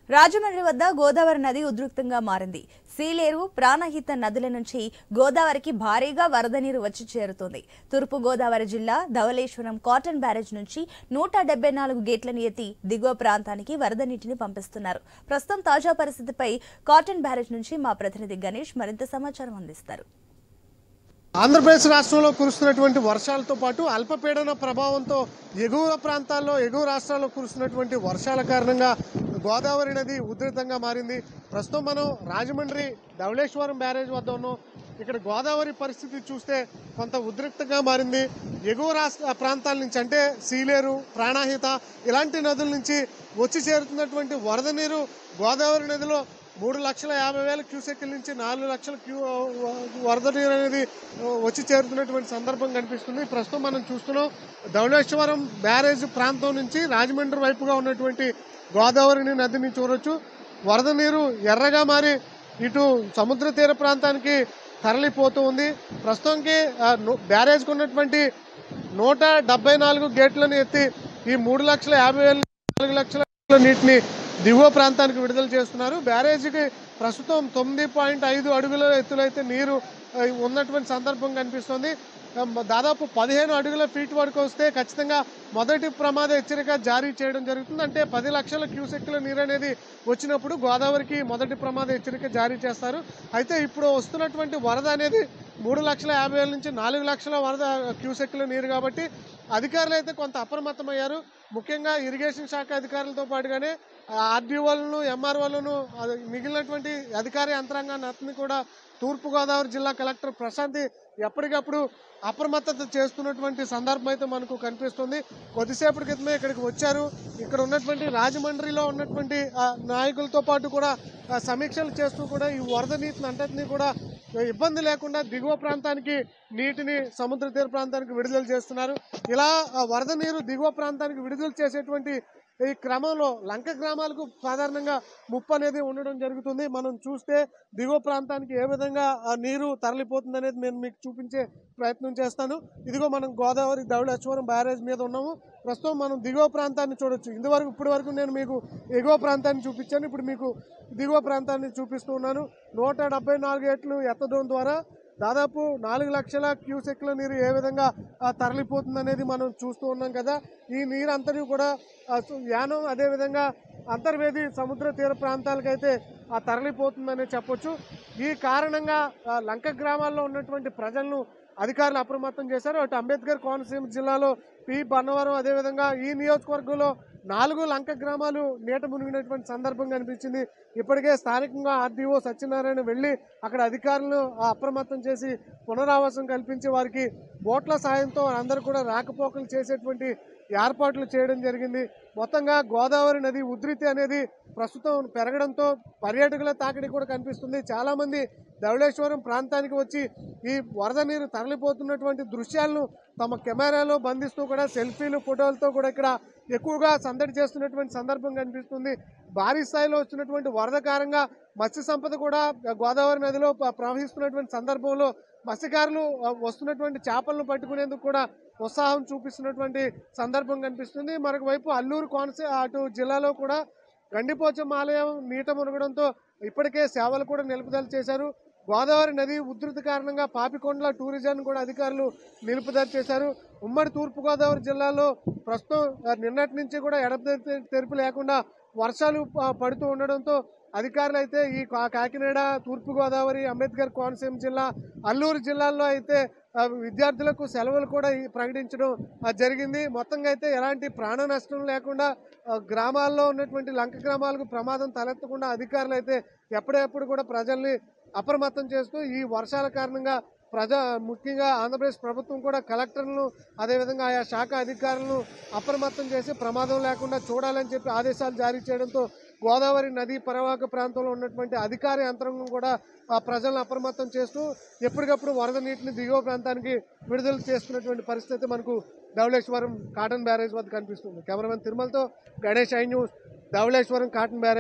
రాజమండ్రి వద్ద గోదావరి నది ఉధృతంగా మారింది సీలేరు ప్రాణహిత నదుల నుంచి గోదావరికి భారీగా వరద నీరు వచ్చి చేరుతోంది తూర్పు గోదావరి జిల్లా ధవళేశ్వరం కాటన్ బ్యారేజ్ నుంచి నూట డెబ్బై నాలుగు గేట్లను ఎత్తి దిగువ ప్రాంతానికి వరద నీటిని పంపిస్తున్నారు ప్రస్తుతం తాజా పరిస్థితిపై కాటన్ బ్యారేజ్ నుంచి మా ప్రతినిధి గణేష్ మరింత సమాచారం అందిస్తారు ఆంధ్రప్రదేశ్ రాష్ట్రంలో కురుస్తున్నటువంటి వర్షాలతో పాటు అల్పపీడన ప్రభావంతో ఎగువ ప్రాంతాల్లో ఎగువ రాష్ట్రాల్లో కురుస్తున్నటువంటి వర్షాల కారణంగా గోదావరి నది ఉధృతంగా మారింది ప్రస్తుతం మనం రాజమండ్రి ధవళేశ్వరం బ్యారేజ్ వద్ద ఉన్నాం ఇక్కడ గోదావరి పరిస్థితి చూస్తే కొంత ఉద్రిక్తంగా మారింది ఎగువ రాష్ట్ర ప్రాంతాల నుంచి అంటే సీలేరు ప్రాణాహిత ఇలాంటి నదుల నుంచి వచ్చి చేరుతున్నటువంటి వరద నీరు గోదావరి నదిలో మూడు లక్షల యాభై వేల క్యూసెక్ల నుంచి నాలుగు లక్షల క్యూ వరద నీరు అనేది వచ్చి చేరుతున్నటువంటి సందర్భం కనిపిస్తుంది ప్రస్తుతం మనం చూస్తున్నాం ధవళేశ్వరం బ్యారేజ్ ప్రాంతం నుంచి రాజమండ్రి వైపుగా ఉన్నటువంటి గోదావరిని నదిని చూడొచ్చు వరద నీరు ఎర్రగా మారి ఇటు సముద్ర తీర ప్రాంతానికి తరలిపోతూ ఉంది ప్రస్తుతానికి ఆ, ను- బ్యారేజ్కి ఉన్నటువంటి నూట డెబ్బై నాలుగు గేట్లను ఎత్తి ఈ మూడు లక్షల యాభై వేల నాలుగు లక్షల నీటిని దిగువ ప్రాంతానికి విడుదల చేస్తున్నారు బ్యారేజీకి ప్రస్తుతం తొమ్మిది పాయింట్ ఐదు అడుగుల ఎత్తులైతే నీరు ఆ, ఉన్నటువంటి సందర్భం కనిపిస్తుంది ఆ, దాదాపు పదిహేను అడుగుల ఫీట్ వరకు వస్తే ఖచ్చితంగా మొదటి ప్రమాద హెచ్చరిక జారీ చేయడం జరుగుతుంది అంటే పది లక్షల క్యూసెక్ల నీరు అనేది వచ్చినప్పుడు గోదావరికి మొదటి ప్రమాద హెచ్చరిక జారీ చేస్తారు అయితే ఇప్పుడు వస్తున్నటువంటి వరద అనేది మూడు లక్షల యాభై వేల నుంచి నాలుగు లక్షల వరద క్యూసెక్ల నీరు కాబట్టి అధికారులు అయితే కొంత అప్రమత్తమయ్యారు ముఖ్యంగా ఇరిగేషన్ శాఖ అధికారులతో పాటుగానే ఆర్డీఓలను ఎంఆర్ఓలను మిగిలినటువంటి అధికార యంత్రాంగాన్ని అతన్ని కూడా తూర్పుగోదావరి జిల్లా కలెక్టర్ ప్రశాంతి ఎప్పటికప్పుడు అప్రమత్తత చేస్తున్నటువంటి సందర్భం అయితే మనకు కనిపిస్తుంది కొద్దిసేపటి క్రితమే ఇక్కడికి వచ్చారు ఇక్కడ ఉన్నటువంటి రాజమండ్రిలో ఉన్నటువంటి ఆ, నాయకులతో పాటు కూడా ఆ, సమీక్షలు చేస్తూ కూడా ఈ వరద నీటిని అంతటినీ కూడా ఇబ్బంది లేకుండా దిగువ ప్రాంతానికి నీటిని సముద్ర తీర ప్రాంతానికి విడుదల చేస్తున్నారు ఇలా ఆ వరద నీరు దిగువ ప్రాంతానికి విడుదల చేసేటువంటి ఈ క్రమంలో లంక గ్రామాలకు సాధారణంగా ముప్పు అనేది ఉండడం జరుగుతుంది మనం చూస్తే దిగువ ప్రాంతానికి ఏ విధంగా ఆ నీరు తరలిపోతుంది అనేది నేను మీకు చూపించే ప్రయత్నం చేస్తాను ఇదిగో మనం గోదావరి ధవళేశ్వరం బ్యారేజ్ మీద ఉన్నాము ప్రస్తుతం మనం దిగువ ప్రాంతాన్ని చూడొచ్చు ఇంతవరకు ఇప్పటి వరకు నేను మీకు ఎగువ ప్రాంతాన్ని చూపించాను ఇప్పుడు మీకు దిగువ ప్రాంతాన్ని చూపిస్తూ ఉన్నాను నూట డెబ్బై నాలుగు ఏట్లు ఎత్తడం ద్వారా దాదాపు నాలుగు లక్షల క్యూసెక్ల నీరు ఏ విధంగా ఆ, తరలిపోతుంది అనేది మనం చూస్తూ ఉన్నాం కదా ఈ నీరు అంతని కూడా ఆ, సు- యానం అదేవిధంగా అంతర్వేది సముద్ర తీర ప్రాంతాలకైతే ఆ తరలిపోతుందనే చెప్పొచ్చు ఈ కారణంగా ఆ, లంక గ్రామాల్లో ఉన్నటువంటి ప్రజలను అధికారులు అప్రమత్తం చేశారు అటు అంబేద్కర్ కోనసీమ జిల్లాలో పి బన్నవరం అదేవిధంగా ఈ నియోజకవర్గంలో నాలుగు లంక గ్రామాలు నీట మునిగినటువంటి సందర్భం కనిపించింది ఇప్పటికే స్థానికంగా ఆర్డీఓ సత్యనారాయణ వెళ్ళి అక్కడ అధికారులను ఆ, అప్రమత్తం చేసి పునరావాసం కల్పించి వారికి బోట్ల సాయంతో అందరూ కూడా రాకపోకలు చేసేటువంటి ఏర్పాట్లు చేయడం జరిగింది మొత్తంగా గోదావరి నది ఉధృతి అనేది ప్రస్తుతం పెరగడంతో పర్యాటకుల తాకిడి కూడా కనిపిస్తుంది చాలా మంది ధవళేశ్వరం ప్రాంతానికి వచ్చి ఈ వరద నీరు తరలిపోతున్నటువంటి దృశ్యాలను తమ కెమెరాలో బంధిస్తూ కూడా సెల్ఫీలు ఫోటోలతో కూడా ఇక్కడ ఎక్కువగా సందడి చేస్తున్నటువంటి సందర్భం కనిపిస్తుంది భారీ స్థాయిలో వచ్చినటువంటి వరద కారణంగా మత్స్య సంపద కూడా గోదావరి నదిలో ప- ప్రవహిస్తున్నటువంటి సందర్భంలో మత్స్యకారులు ఆ, వస్తున్నటువంటి చేపలను పట్టుకునేందుకు కూడా ఉత్సాహం చూపిస్తున్నటువంటి సందర్భం కనిపిస్తుంది మరొక వైపు అల్లూరు కోనసీ అటు జిల్లాలో కూడా గండిపోచమ్మ ఆలయం నీట మునగడంతో ఇప్పటికే సేవలు కూడా నిలుపుదల చేశారు గోదావరి నది ఉధృతి కారణంగా పాపికొండల టూరిజాన్ని కూడా అధికారులు నిలుపుదల చేశారు ఉమ్మడి తూర్పుగోదావరి జిల్లాలో ప్రస్తుతం ఆ, నిన్నటి నుంచి కూడా ఎడతెరిపి తెరిపి లేకుండా వర్షాలు ఆ, పడుతూ ఉండడంతో అధికారులు అయితే ఈ కా- కాకినాడ తూర్పుగోదావరి అంబేద్కర్ కోనసీమ జిల్లా అల్లూరు జిల్లాల్లో అయితే ఆ, విద్యార్థులకు సెలవులు కూడా ఈ ప్రకటించడం ఆ, జరిగింది మొత్తంగా అయితే ఎలాంటి ప్రాణ నష్టం లేకుండా ఆ, గ్రామాల్లో ఉన్నటువంటి లంక గ్రామాలకు ప్రమాదం తలెత్తకుండా అధికారులు అయితే ఎప్పుడెప్పుడు కూడా ప్రజల్ని అప్రమత్తం చేస్తూ ఈ వర్షాల కారణంగా ప్రజా ముఖ్యంగా ఆంధ్రప్రదేశ్ ప్రభుత్వం కూడా కలెక్టర్లను అదేవిధంగా ఆయా శాఖ అధికారులను అప్రమత్తం చేసి ప్రమాదం లేకుండా చూడాలని చెప్పి ఆదేశాలు జారీ చేయడంతో గోదావరి నది పరివాహక ప్రాంతంలో ఉన్నటువంటి అధికార యంత్రాంగం కూడా ఆ ప్రజలను అప్రమత్తం చేస్తూ ఎప్పటికప్పుడు వరద నీటిని దిగువ ప్రాంతానికి విడుదల చేస్తున్నటువంటి పరిస్థితి మనకు ధవళేశ్వరం కాటన్ బ్యారేజ్ వద్ద కనిపిస్తుంది కెమెరామెన్ తిరుమలతో Ganesh I news Dhavaleswaram Cotton barrage